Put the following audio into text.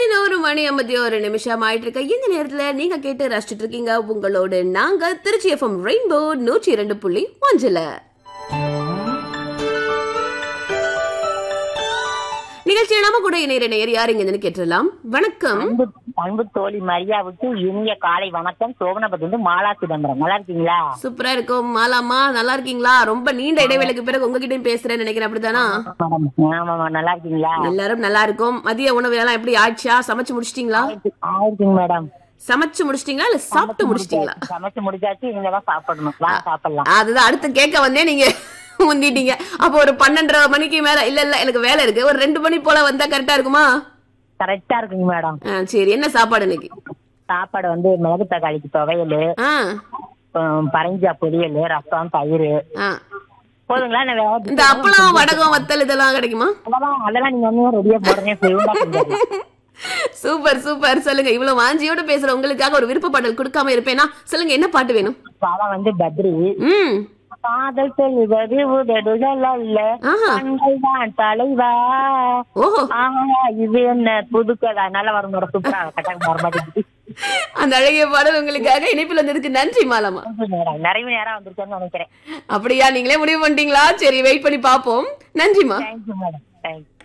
பதினோரு மணி ஐம்பத்தி ஒரு நிமிஷம் ஆயிட்டு இருக்க இந்த நேரத்துல நீங்க கேட்டு ரசிச்சிட்டு இருக்கீங்க உங்களோடு நாங்க திருச்சி எஃப்எம் ரெயின்போ நூற்றி இரண்டு புள்ளி ஒன்றுல நிகழ்ச்சியில் நம்ம கூட இணையற நேர் யார் இங்க கேட்டுடலாம் வணக்கம் அன்பு அன்பு தோழி மரியாவுக்கு இனிய காலை வணக்கம் சோபனபத்து மாலா சிதம்பரம் நல்லா இருக்கீங்களா சூப்பரா இருக்கும் மாலாமா நல்லா இருக்கீங்களா ரொம்ப நீண்ட இடைவேளைக்கு பிறகு உங்ககிட்டயும் பேசுறேன்னு நினைக்கிறேன் அப்படித்தானா மேடம் ஆமாமா நல்லா இருக்கீங்களா எல்லாரும் நல்லா இருக்கும் மதிய உணவு எல்லாம் எப்படி ஆச்சா சமைச்சு முடிச்சிட்டீங்களா ஆயிருக்குங்க மேடம் சமைச்சு முடிச்சிட்டீங்களா இல்ல சாப்பிட்டு முடிச்சிட்டீங்களா சமைச்சு முடிச்சாச்சு இனிமே தான் சாப்பிடணும் வா சாப்பிடலாம் அதுதான் அடுத்து கேட்க வந்தே நீங்க முந்திட்டீங்க அப்போ ஒரு பன்னெண்டரை மணிக்கு மேல இல்ல இல்ல எனக்கு வேலை இருக்கு ஒரு ரெண்டு மணி போல வந்தா கரெக்டா இருக்குமா கரெக்டா இருக்குங்க மேடம் ஆ, சரி என்ன சாப்பாடு இன்னைக்கு சாப்பாடு வந்து மிளகு தக்காளிக்கு துவையல் ஆ உம், பரங்கியா பொரியல் ரசம் தயிர் ஆ. போதுங்களா நான் வேற இந்த அப்பளம் வடகம் வத்தல் இதெல்லாம் கிடைக்குமா அதெல்லாம் அதெல்லாம் நீங்க வந்து ரெடியா போடுறேன் செய்வா செஞ்சிடலாம். சூப்பர் சூப்பர் சொல்லுங்க இவ்வளவு வாஞ்சியோட பேசுற உங்களுக்காக ஒரு விருப்ப பாடல் கொடுக்காம இருப்பேனா சொல்லுங்க என்ன பாட்டு வேணும் பழம் வந்து பத்ரி ம் காதல் செல்வது உதடுகள் அல்ல ஆஹா. கண்கள் தான் தலைவா ஓஹோ ஆமா இது என்ன புதுக்கதை நல்லா வரும் மேடம் சூப்பரா கட்டாயம் வர மாட்டேங்குது அந்த அழகிய பாடல் உங்களுக்காக இணைப்பில் வந்ததுக்கு நன்றி மாலாமா மேடம் நிறைய நேரம் வந்திருக்கேன்னு நினைக்கிறேன் அப்படியா நீங்களே முடிவு பண்ணிட்டீங்களா சரி வெயிட் பண்ணி பாப்போம் நன்றிமா தேங்க்யூ மேடம் தேங்க்யூ